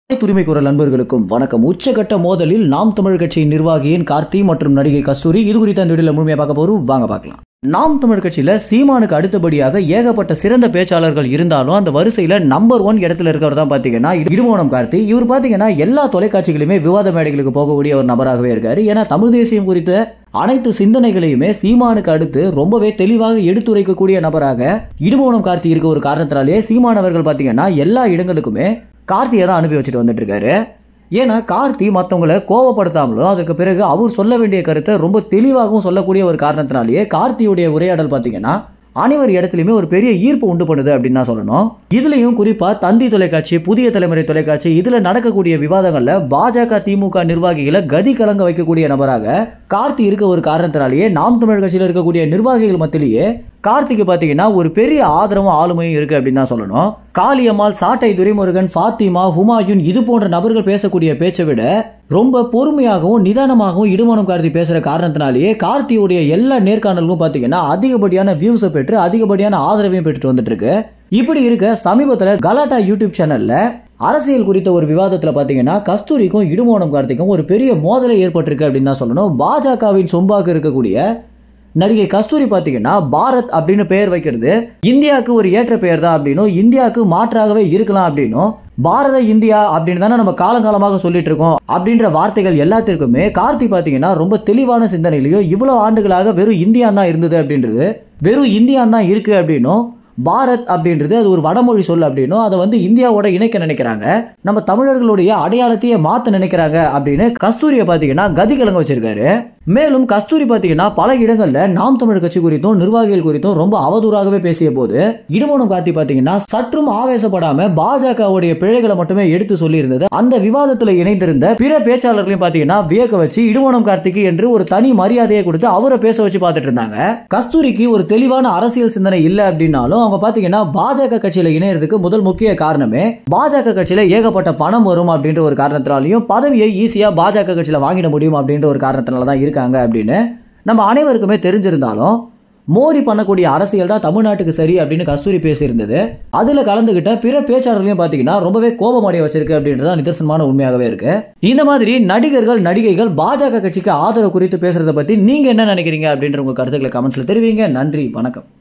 உரிமை குரல் நண்பர்களுக்கும் வணக்கம் உச்சகட்ட மோதலில் நாம் தமிழ் கட்சியின் நிர்வாகியின் கார்த்தி மற்றும் நடிகை கஸ்தூரி இது குறித்த அந்த வீடியோல முழுமையாக பார்க்க போறோம் வாங்க பார்க்கலாம் நாம் தமிழ் கட்சியில சீமானுக்கு அடுத்தபடியாக ஏகப்பட்ட சிறந்த பேச்சாளர்கள் இருந்தாலும் அந்த வரிசையில நம்பர் ஒன் இடத்துல இருக்கிறவர் தான் பாத்தீங்கன்னா இடுமோனம் கார்த்தி இவர் பாத்தீங்கன்னா எல்லா தொலைக்காட்சிகளுமே விவாத மேடைகளுக்கு போகக்கூடிய ஒரு நபராகவே இருக்காரு ஏன்னா தமிழ் தேசியம் குறித்த அனைத்து சிந்தனைகளையுமே சீமானுக்கு அடுத்து ரொம்பவே தெளிவாக எடுத்துரைக்கக்கூடிய நபராக இடுமோனம் கார்த்தி இருக்க ஒரு காரணத்தினாலே சீமான் அவர்கள் பாத்தீங்கன்னா எல்லா இடங்களுக்குமே கார்த்தியை தான் அனுப்பி வச்சுட்டு வந்துட்டு இருக்காரு ஏன்னா கார்த்தி மற்றவங்களை கோவப்படுத்தாமலும் அதற்கு பிறகு அவர் சொல்ல வேண்டிய கருத்தை ரொம்ப தெளிவாகவும் சொல்லக்கூடிய ஒரு காரணத்தினாலேயே கார்த்தியுடைய உரையாடல் பார்த்தீங்கன்னா அனைவர் இடத்துலையுமே ஒரு பெரிய ஈர்ப்பு உண்டு பண்ணுது அப்படின்னு தான் சொல்லணும் இதுலயும் குறிப்பா தந்தி தொலைக்காட்சி புதிய தலைமுறை தொலைக்காட்சி இதுல நடக்கக்கூடிய விவாதங்கள்ல பாஜக திமுக நிர்வாகிகளை கதி கலங்க வைக்கக்கூடிய நபராக கார்த்தி இருக்க ஒரு காரணத்தினாலேயே நாம் தமிழ் கட்சியில் இருக்கக்கூடிய நிர்வாகிகள் மத்தியிலேயே கார்த்திக்கு பார்த்தீங்கன்னா ஒரு பெரிய ஆதரவும் ஆளுமையும் இருக்கு அப்படின்னு தான் சொல்லணும் காளியம்மாள் சாட்டை துரைமுருகன் ஃபாத்திமா ஹுமாயூன் இது போன்ற நபர்கள் பேசக்கூடிய பேச்சை விட ரொம்ப பொறுமையாகவும் நிதானமாகவும் இடுமனம் கார்த்தி பேசுற காரணத்தினாலேயே கார்த்தியுடைய எல்லா நேர்காணலுக்கும் பார்த்தீங்கன்னா அதிகப்படியான வியூஸை பெற்று அதிகப்படியான ஆதரவையும் பெற்றுட்டு வந்துட்டு இருக்கு இப்படி இருக்க சமீபத்தில் கலாட்டா யூடியூப் சேனல்ல அரசியல் குறித்த ஒரு விவாதத்தில் பார்த்தீங்கன்னா கஸ்தூரிக்கும் இடுமோனம் கார்த்திக்கும் ஒரு பெரிய மோதலை ஏற்பட்டிருக்கு அப்படின்னு தான் சொல்லணும் பாஜகவின் சொம்பாக இருக்கக்கூடிய நடிகை கஸ்தூரி பார்த்தீங்கன்னா பாரத் அப்படின்னு பெயர் வைக்கிறது இந்தியாவுக்கு ஒரு ஏற்ற பெயர் தான் அப்படின்னும் இந்தியாவுக்கு மாற்றாகவே இருக்கலாம் அப்படின்னும் பாரத இந்தியா அப்படின்னு தானே நம்ம காலங்காலமாக சொல்லிட்டு இருக்கோம் அப்படின்ற வார்த்தைகள் எல்லாத்திற்குமே கார்த்தி பார்த்தீங்கன்னா ரொம்ப தெளிவான சிந்தனையிலையும் இவ்வளோ ஆண்டுகளாக வெறும் இந்தியா தான் இருந்தது அப்படின்றது வெறும் இந்தியா தான் இருக்கு அப்படின்னும் பாரத் அப்படின்றது அது ஒரு வடமொழி சொல் அப்படின்னும் அதை வந்து இந்தியாவோட இணைக்க நினைக்கிறாங்க நம்ம தமிழர்களுடைய அடையாளத்தையே மாற்ற நினைக்கிறாங்க அப்படின்னு கஸ்தூரியை பார்த்தீங்கன்னா கதி கலங்க வச்சிருக்காரு மேலும் கஸ்தூரி பார்த்தீங்கன்னா பல இடங்கள்ல நாம் தமிழ் கட்சி குறித்தும் நிர்வாகிகள் குறித்தும் ரொம்ப அவதூறாகவே பேசிய போது இடுமோனம் கார்த்தி பார்த்தீங்கன்னா சற்றும் ஆவேசப்படாம பாஜகவுடைய பிழைகளை மட்டுமே எடுத்து சொல்லியிருந்தது அந்த விவாதத்தில் இணைந்திருந்த பிற பேச்சாளர்களையும் பார்த்தீங்கன்னா வியக்க வச்சு இடுமோனம் கார்த்திக்கு என்று ஒரு தனி மரியாதையை கொடுத்து அவரை பேச வச்சு பார்த்துட்டு இருந்தாங்க கஸ்தூரிக்கு ஒரு தெளிவான அரசியல் சிந்தனை இல்லை அப்படின்னாலும் அவங்க பார்த்தீங்கன்னா பாஜக கட்சியில இணையறதுக்கு முதல் முக்கிய காரணமே பாஜக கட்சியில ஏகப்பட்ட பணம் வரும் அப்படின்ற ஒரு காரணத்தினாலையும் பதவியை ஈஸியா பாஜக கட்சியில வாங்கிட முடியும் அப்படின்ற ஒரு காரணத்தினால தான் இருக்காங்க அப்படின்னு நம்ம அனைவருக்குமே தெரிஞ்சிருந்தாலும் மோடி பண்ணக்கூடிய அரசியல் தான் தமிழ்நாட்டுக்கு சரி அப்படின்னு கஸ்தூரி பேசியிருந்தது அதுல கலந்துகிட்ட பிற பேச்சாளர்களையும் பாத்தீங்கன்னா ரொம்பவே கோபமடைய வச்சிருக்கு அப்படின்றது நிதர்சனமான உண்மையாகவே இருக்கு இந்த மாதிரி நடிகர்கள் நடிகைகள் பாஜக கட்சிக்கு ஆதரவு குறித்து பேசுறதை பத்தி நீங்க என்ன நினைக்கிறீங்க அப்படின்ற உங்க கருத்துக்களை கமெண்ட்ஸ்ல தெரிவிங்க நன்றி வணக்கம்